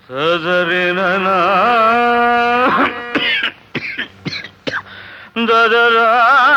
సదరిననా దదరా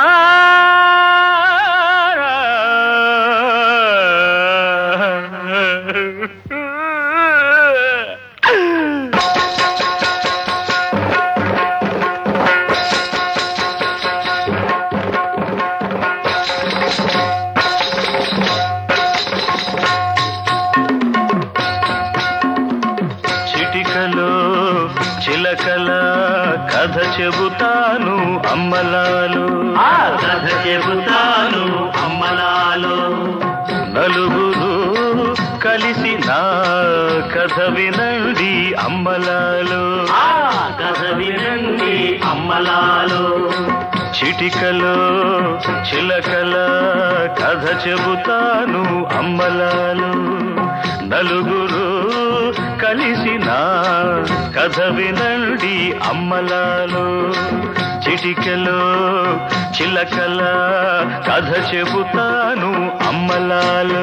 చిటికలో చిలకల కథ చెబుతాను అమ్మలాలు ఆ కథ చెబుతాను అమ్మలాలో నలుగురు కలిసి నా కథ వినండి అమ్మలాలు ఆ కథ వినండి అమ్మలాలో చిటికలో చిలకల కథ చెబుతాను అమ్మలాలు నలుగురు కలిసి నా కథ వినండి అమ్మలాలు చిటికలో చిలకల కథ చెబుతాను అమ్మలాలు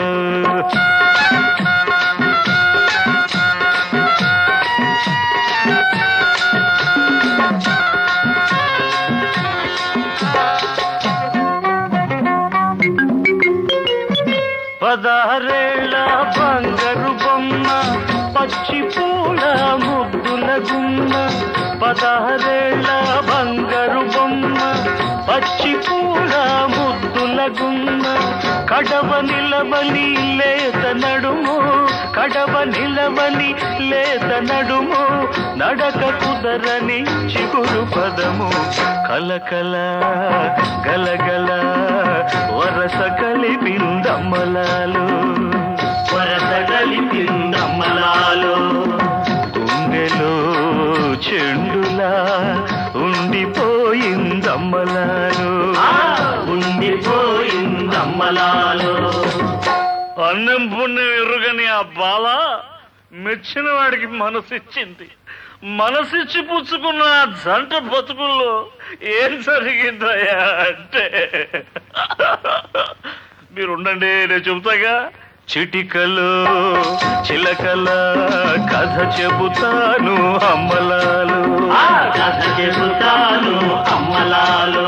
పదహారేళ్ళ బంగారు బొమ్మ పచ్చి పూల ముద్దుల గుమ్మ పదహారేళ్ళ బంగారు బొమ్మ పచ్చి పూల ముద్దుల గుమ్మ కడవ నిలవని లేత నడుము కడవ నిలవని లేత నడుము నడక కుదరని చిగురు పదము కలకల గలగల వరస కలిపిందమ్మలాలు వరస కలిపిందమ్మలాలో గుండెలో చెండులా ఉండిపోయిందమ్మలాలు ఆ ఉండిపోయిందమ్మలాలో అన్నం పుణ్యం ఎరుగని ఆ బాల మెచ్చిన వాడికి మనసిచ్చింది మనసిచ్చి పుచ్చుకున్న ఆ జంట బతుకుల్లో ఏం జరిగిందయ్యా అంటే మీరు ఉండండి నేను చెబుతాగా చిటికలు చిలకల కథ చెబుతాను అమ్మలాలు ఆ కథ చెబుతాను అమ్మలాలో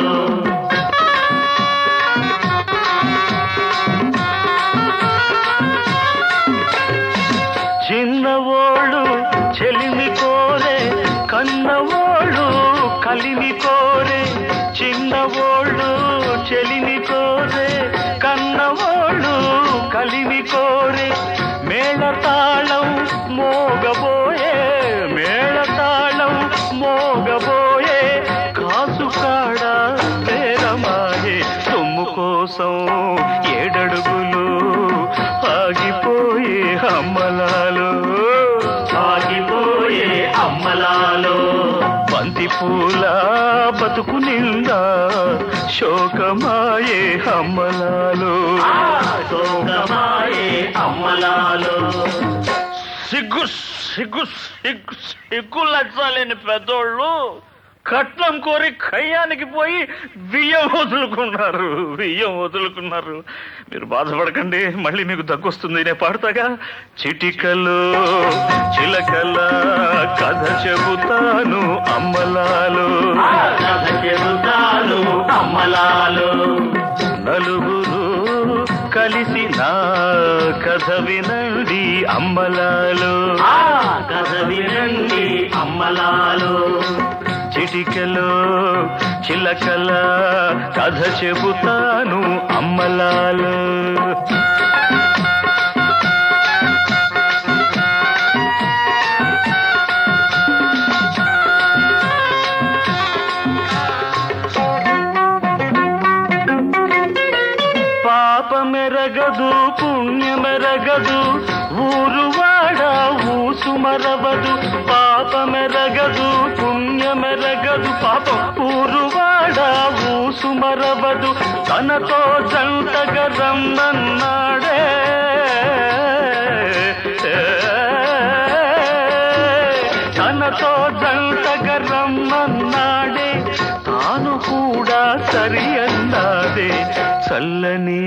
చిన్నవోళ్ళు చెలిమి కోరే కన్నవోళ్ళు కలిమి కోరే చిన్నవోళ్ళు చెలిమి కోరే కన్నవోళ్ళు కలిమి కోరే మేళతాళం మోగబోయే మేళతాళం మోగబోయే కాసు కాడ పేరమాయే సొమ్ము కోసం ఏడడుగులు ఆగిపోయే అమ్మలాలు సాగిపోయే అమ్మలాలో బంతి పూల బతుకు నిండా శోకమాయే అమ్మలాలు ఆ శోకమాయే అమ్మలాలో సిగ్గు సిగ్గు సిగ్గు సిగ్గు లజ్జాలేని పెద్దోళ్ళు కట్నం కోరి కయ్యానికి పోయి బియ్యం వదులుకున్నారు బియ్యం వదులుకున్నారు మీరు బాధపడకండి మళ్ళీ మీకు దగ్గొస్తుంది నేను పాడతాగా చిటికలు చిలకల కథ చెబుతాను అమ్మలాలు ఆ కథ చెబుతాను అమ్మలాలో నలుగురు కలిసి నా కథ వినండి అమ్మలాలు ఆ కథ వినండి అమ్మలాలో చిటికలో చిలకల కథ చెబుతాను అమ్మలాలు పాపమెరగదు పుణ్యమెరగదు ఊరువాడ ఊసుమరవదు పాపమెరగదు పుణ్యమెరగదు పాపం ఊరువాడ ఊసుమరవదు తనతో జంటగా రమ్మన్నాడే తనతో జంటగా రమ్మన్నాడే తాను కూడా సరి అన్నాదే చల్లని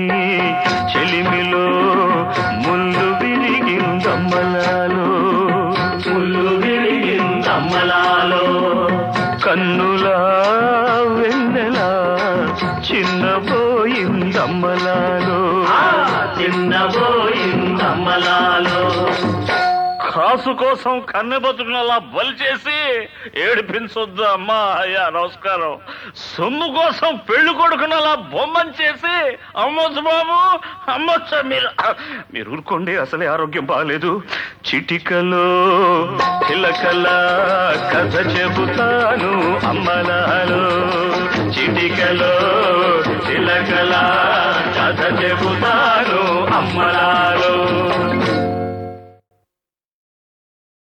చెలిమిలో ముళ్ళు విరిగిందమ్మలాలో ముళ్ళు అమ్మలాలో కన్నుల వెన్నెల చిన్నబోయిందమ్మలాలో ఆ చిన్నబోయిందమ్మలాలో కాసు కోసం కన్నె బతుకునలా బలి చేసి ఏడిపించొద్దు అమ్మా అయ్యా నమస్కారం సొమ్ము కోసం పెళ్లి కొడుకునలా బొమ్మని చేసి అమ్మొచ్చు బాబు అమ్మొచ్చా మీరు మీరు ఊరుకోండి అసలే ఆరోగ్యం బాగాలేదు చిటికలో చిలకల కథ చెబుతాను అమ్మలాలో చిటికలో చిలకల కథ చెబుతాను అమ్మలాలో